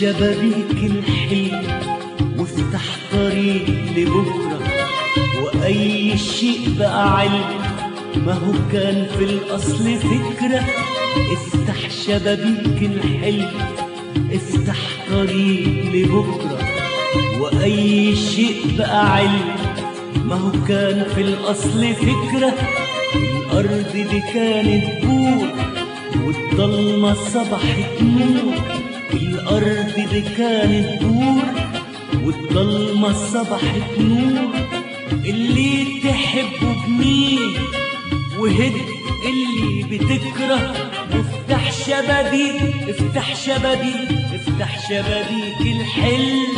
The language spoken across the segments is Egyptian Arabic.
شبابيك الحلم وافتح طريق لبكرة وأي شيء بقى علم ما هو كان في الأصل فكرة افتح شبابيك الحلم افتح طريق لبكرة وأي شيء بقى علم ما هو كان في الأصل فكرة الأرض دي كانت بور والضلمة صبحت نور الأرض دي كانت بور والضلمة صبحت نور اللي تحبه بمين وهد اللي بتكره وافتح شبابيك افتح شبابيك افتح شبابيك الحلم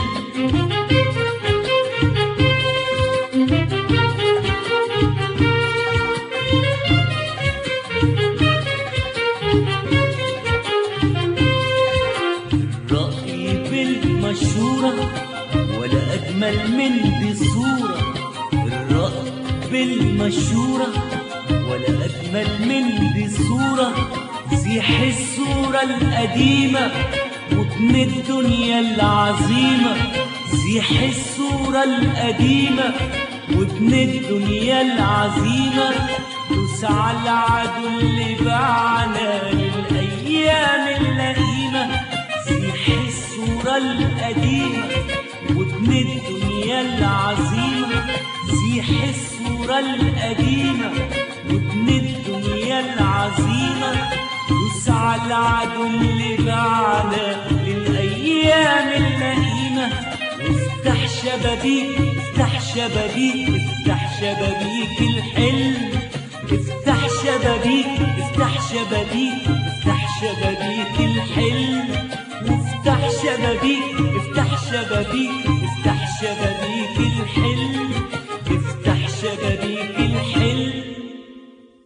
الرأي بالمشورة ولا أجمل من دي صورة الرأي بالمشورة ولا أجمل من دي صورة زيح الصورة القديمة وابن الدنيا العظيمة زيح الصورة القديمة وابن الدنيا العظيمة دوس على العدو اللي باعنا للأيام اللئيمة زيح الصورة القديمة وابن الدنيا العظيمة زيح الصورة القديمة وابن الدنيا العظيمة دوس على العدو اللي باعنا للأيام اللئيمة وافتح شبابيك افتح شبابيك افتح شبابيك الحلم افتح شبابيك افتح شبابيك افتح شبابيك الحلم وافتح شبابيك افتح شبابيك افتح شبابيك الحلم